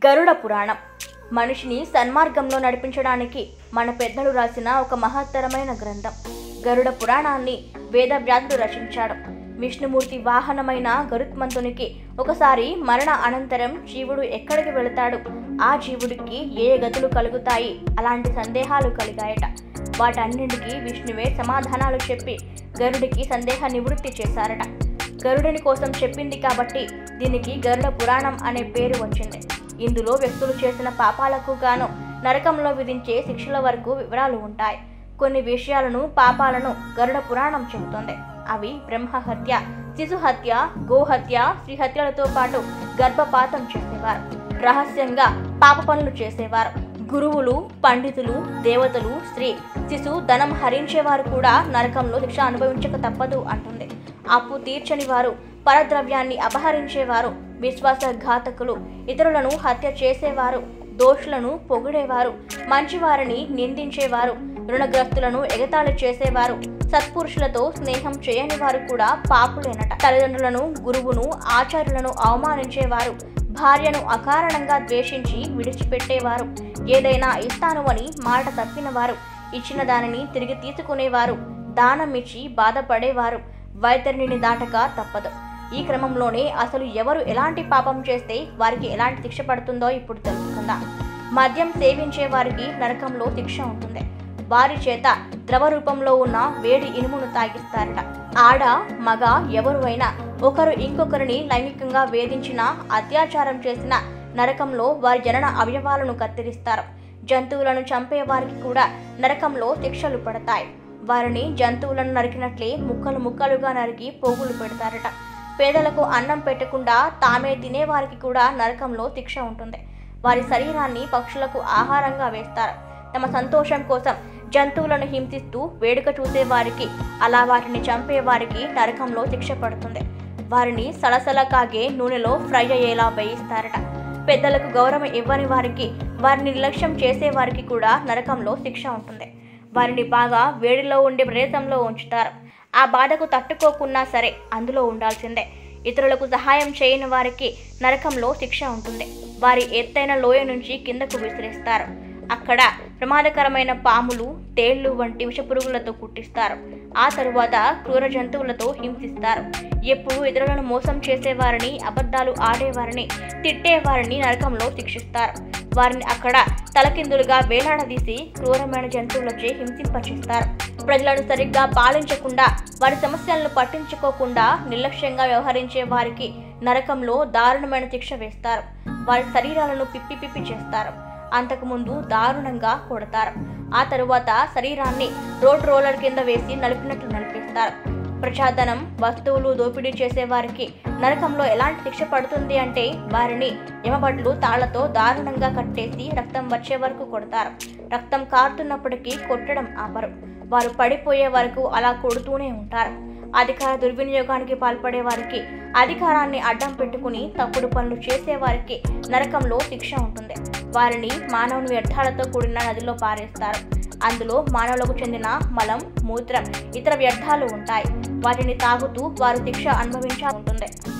గరుడ పురాణం మనిషిని సన్మార్గంలో నడిపించడానికి మన పెద్దలు రాసిన ఒక మహత్తరమైన గ్రంథం గరుడ పురాణాన్ని వేదవ్యాసుడు రచించాడు విష్ణుమూర్తి వాహనమైన గరుత్మంతునికి ఒకసారి మరణ అనంతరం జీవుడు ఎక్కడికి వెళతాడు ఆ జీవుడికి ఏ గతులు కలుగుతాయి అలాంటి సందేహాలు కలిగాయట వాటన్నింటికి విష్ణువే సమాధానాలు చెప్పి గరుడికి సందేహ నివృత్తి చేశారట గరుడుని కోసం చెప్పింది కాబట్టి దీనికి గరుడ పురాణం అనే పేరు వచ్చింది ఇందులో వ్యక్తులు చేసిన పాపాలకు గాను నరకంలో విధించే శిక్షల వరకు వివరాలు ఉంటాయి కొన్ని విషయాలను పాపాలను గరుడ పురాణం చెబుతుంది అవి బ్రహ్మహత్య శిశుహత్య గోహత్య శ్రీహత్యలతో పాటు గర్భపాతం చేసేవారు రహస్యంగా పాప పనులు చేసేవారు గురువులు పండితులు దేవతలు స్త్రీ శిశు ధనం హరించేవారు కూడా నరకంలో శిక్ష అనుభవించక తప్పదు అంటుంది అప్పు తీర్చని వారు పరద్రవ్యాన్ని అపహరించేవారు విశ్వాసఘాతకులు ఇతరులను హత్య చేసేవారు దోషులను పొగిడేవారు మంచివారిని నిందించేవారు రుణగ్రస్తులను ఎగతాళి చేసేవారు సత్పురుషులతో స్నేహం చేయని వారు కూడా పాపులేనట తల్లిదండ్రులను గురువును ఆచార్యులను అవమానించేవారు భార్యను అకారణంగా ద్వేషించి విడిచిపెట్టేవారు ఏదైనా ఇస్తాను అని మాట తప్పినవారు ఇచ్చిన దానిని తిరిగి తీసుకునేవారు దానం ఇచ్చి బాధపడేవారు వైతరిణిని దాటక తప్పదు ఈ క్రమంలోనే అసలు ఎవరు ఎలాంటి పాపం చేస్తే వారికి ఎలాంటి శిక్ష పడుతుందో ఇప్పుడు తెలుసుకుందాం మద్యం సేవించే వారికి నరకంలో శిక్ష ఉంటుంది వారి చేత ద్రవ రూపంలో ఉన్న వేడి ఇనుమును తాగిస్తారట ఆడ మగ ఎవరు అయినా ఒకరు ఇంకొకరిని లైంగికంగా వేధించిన అత్యాచారం చేసిన నరకంలో వారి జనన అవయవాలను కత్తిరిస్తారు జంతువులను చంపే వారికి కూడా నరకంలో శిక్షలు పడతాయి వారిని జంతువులను నరికినట్లే ముక్కలు ముక్కలుగా నరికి పోగులు పెడతారట పేదలకు అన్నం పెట్టకుండా తామే తినేవారికి కూడా నరకంలో శిక్ష ఉంటుంది వారి శరీరాన్ని పక్షులకు ఆహారంగా వేస్తారు తమ సంతోషం కోసం జంతువులను హింసిస్తూ వేడుక చూసే వారికి అలా వాటిని చంపే వారికి నరకంలో శిక్ష పడుతుంది వారిని సలసల కాగే నూనెలో ఫ్రై అయ్యేలా వేయిస్తారట పెద్దలకు గౌరవం ఇవ్వని వారికి వారిని నిర్లక్ష్యం చేసే వారికి కూడా నరకంలో శిక్ష ఉంటుంది వారిని బాగా వేడిలో ఉండే ప్రదేశంలో ఉంచుతారు ఆ బాధకు తట్టుకోకున్నా సరే అందులో ఉండాల్సిందే ఇతరులకు సహాయం చేయని వారికి నరకంలో శిక్ష ఉంటుంది వారి ఎత్తైన లోయ నుంచి కిందకు విసిరేస్తారు అక్కడ ప్రమాదకరమైన పాములు తేళ్లు వంటి విషపురుగులతో కుట్టిస్తారు ఆ తరువాత క్రూర జంతువులతో హింసిస్తారు ఎప్పుడు ఇతరులను మోసం చేసేవారిని అబద్ధాలు ఆడేవారిని తిట్టేవారిని నరకంలో శిక్షిస్తారు వారిని అక్కడ తలకిందులుగా వేలాడదీసి క్రూరమైన జంతువులచే హింసింపచేస్తారు ప్రజలను సరిగ్గా పాలించకుండా వారి సమస్యలను పట్టించుకోకుండా నిర్లక్ష్యంగా వ్యవహరించే వారికి నరకంలో దారుణమైన శిక్ష వేస్తారు వారి శరీరాలను పిప్పి పిప్పి చేస్తారు అంతకుముందు దారుణంగా కొడతారు ఆ తరువాత శరీరాన్ని రోడ్ రోలర్ కింద వేసి నలిపినట్లు నలిపిస్తారు ప్రజాధనం వస్తువులు దోపిడీ చేసే వారికి నరకంలో ఎలాంటి శిక్ష పడుతుంది అంటే వారిని యమబడ్లు తాళ్లతో దారుణంగా కట్టేసి రక్తం వచ్చే వరకు కొడతారు రక్తం కారుతున్నప్పటికీ కొట్టడం ఆపరు వారు పడిపోయే వరకు అలా కొడుతూనే ఉంటారు అధికార దుర్వినియోగానికి పాల్పడే వారికి అధికారాన్ని అడ్డం పెట్టుకుని తప్పుడు పనులు చేసే వారికి నరకంలో శిక్ష ఉంటుంది వారిని మానవుని వ్యర్థాలతో కూడిన నదిలో పారేస్తారు అందులో మానవులకు చెందిన మలం మూత్రం ఇతర వ్యర్థాలు ఉంటాయి వాటిని తాగుతూ వారు శిక్ష అనుభవించాల్సి ఉంటుంది